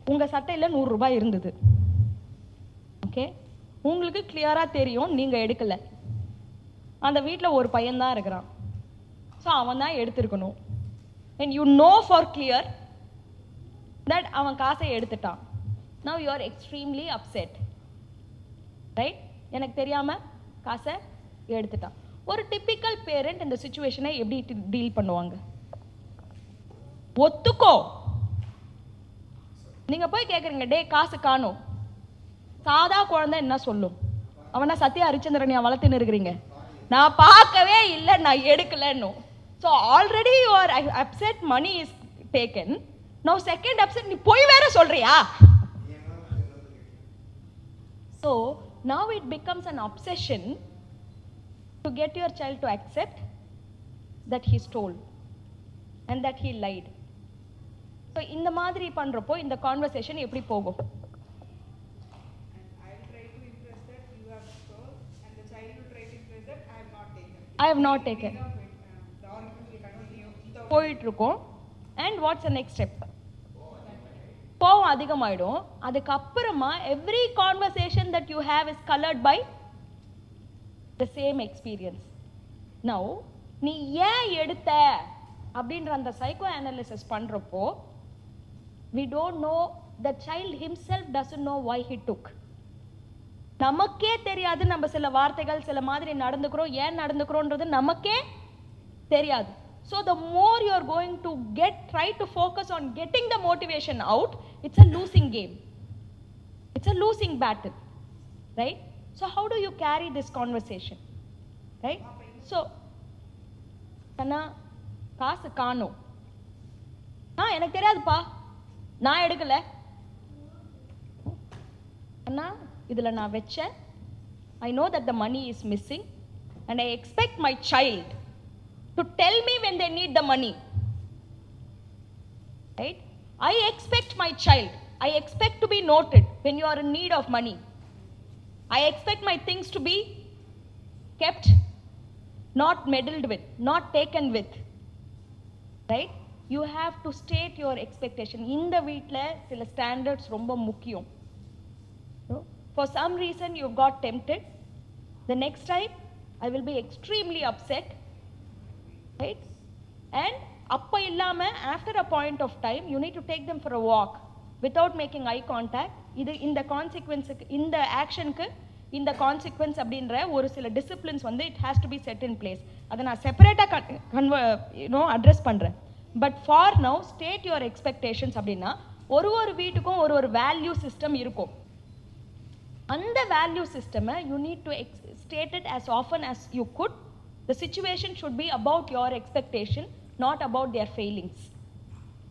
உங்கள் சட்டையில் நூறுரூபா இருந்தது ஓகே உங்களுக்கு கிளியராக தெரியும் நீங்கள் எடுக்கலை அந்த வீட்டில் ஒரு பையன்தான் இருக்கிறான் ஸோ அவன் தான் எடுத்திருக்கணும் and you know for clear that அவன் காசை எடுத்துட்டான் now you are extremely upset right எனக்கு தெரியாமல் காசை எடுத்துட்டான் ஒரு டிப்பிக்கல் பேரண்ட் இந்த சுச்சுவேஷனை எப்படி டீல் பண்ணுவாங்க ஒத்துக்கோ நீங்க போய் கேக்குறீங்க டே காசு காணும் சாதா குழந்தை என்ன சொல்லும் அவனா சத்யா ஹரிச்சந்திரன் வளர்த்துன்னு இருக்கிறீங்க நான் பார்க்கவே இல்லை நான் எடுக்கலன்னு so already you are upset money is taken no second upset நீ போய் வேற சொல்றியா so now it becomes an obsession to get your child to accept that he stole and that he lied so இந்த மாதிரி பண்ணுறப்போ இந்த conversation எப்படி போகும் I will try to impress that you have stole, and the child will try to impress that I have not taken. I have not taken You know, uh, the argument will continue without போயிட்டு இருக்கோம் and what's next step கோவம் அதிகமாயிடும் அதுக்கப்புறமா every conversation that you have is coloured by the same experience now நீ ஏன் எடுத்த அப்படின்ற அந்த சைக்கோ அனாலிசிஸ் பண்ணுறப்போ we don't know the child himself doesn't know why he took நமக்கே தெரியாது நம்ம சில வார்த்தைகள் சில மாதிரி நடந்துக்கிறோம் ஏன் நடந்துக்கிறோன்றது நமக்கே தெரியாது so the more you are going to get try to focus on getting the motivation out it's a losing game it's a losing battle right so how do you carry this conversation right so அண்ணா காசு காணும் ஆ எனக்கு தெரியாதுப்பா நான் எடுக்கல அண்ணா இதில் நான் வச்சேன் I know that the money is missing and I expect my child to tell me when they need the money right I expect my child I expect to be noted when you are in need of money I expect my things to be kept not meddled with not taken with right you have to state your expectation இந்த வீட்டில் சில standards ரொம்ப முக்கியம் No? for some reason you've got tempted the next time i will be extremely upset right and அப்போ இல்லாம after a point of time you need to take them for a walk without making eye contact இது இந்த கான்சிக்வன்ஸுக்கு இந்த ஆக்ஷனுக்கு இந்த consequence அப்படின்ற ஒரு சில disciplines வந்து it has to be set in place அதை நான் செப்பரேட்டாக கன்வ யூனோ அட்ரஸ் பண்ணுறேன் but for now state your expectations அப்படின்னா ஒரு ஒரு வீட்டுக்கும் ஒரு ஒரு வேல்யூ சிஸ்டம் இருக்கும் அந்த வேல்யூ சிஸ்டமை you need to state it as often as you could the situation should be about your expectation not about their failings